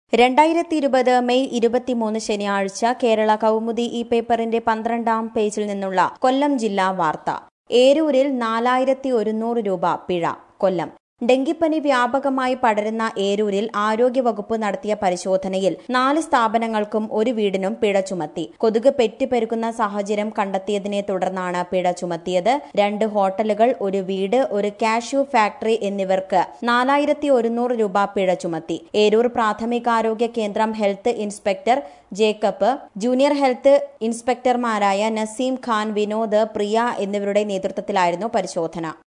രണ്ടായിരത്തി ഇരുപത് മെയ് ഇരുപത്തിമൂന്ന് ശനിയാഴ്ച കേരള കൗമുദി ഈ പേപ്പറിന്റെ പന്ത്രണ്ടാം പേജിൽ നിന്നുള്ള കൊല്ലം ജില്ലാ വാർത്ത ഏരൂരിൽ നാലായിരത്തി ഒരുന്നൂറ് രൂപ പിഴ കൊല്ലം ഡെങ്കിപ്പനി വ്യാപകമായി പടരുന്ന ഏരൂരിൽ ആരോഗ്യവകുപ്പ് നടത്തിയ പരിശോധനയിൽ നാല് സ്ഥാപനങ്ങൾക്കും ഒരു വീടിനും പിഴ ചുമത്തി കൊതുക് പെറ്റുപെരുക്കുന്ന സാഹചര്യം കണ്ടെത്തിയതിനെ തുടർന്നാണ് പിഴ ചുമത്തിയത് രണ്ട് ഹോട്ടലുകൾ ഒരു വീട് ഒരു കാഷ്യൂ ഫാക്ടറി എന്നിവർക്ക് നാലായിരത്തി ഒരുന്നൂറ് രൂപ പിഴ ചുമത്തി ഏരൂർ പ്രാഥമികാരോഗ്യ കേന്ദ്രം health inspector Jacob junior health ഇൻസ്പെക്ടർമാരായ നസീം ഖാൻ വിനോദ് പ്രിയ എന്നിവരുടെ നേതൃത്വത്തിലായിരുന്നു പരിശോധന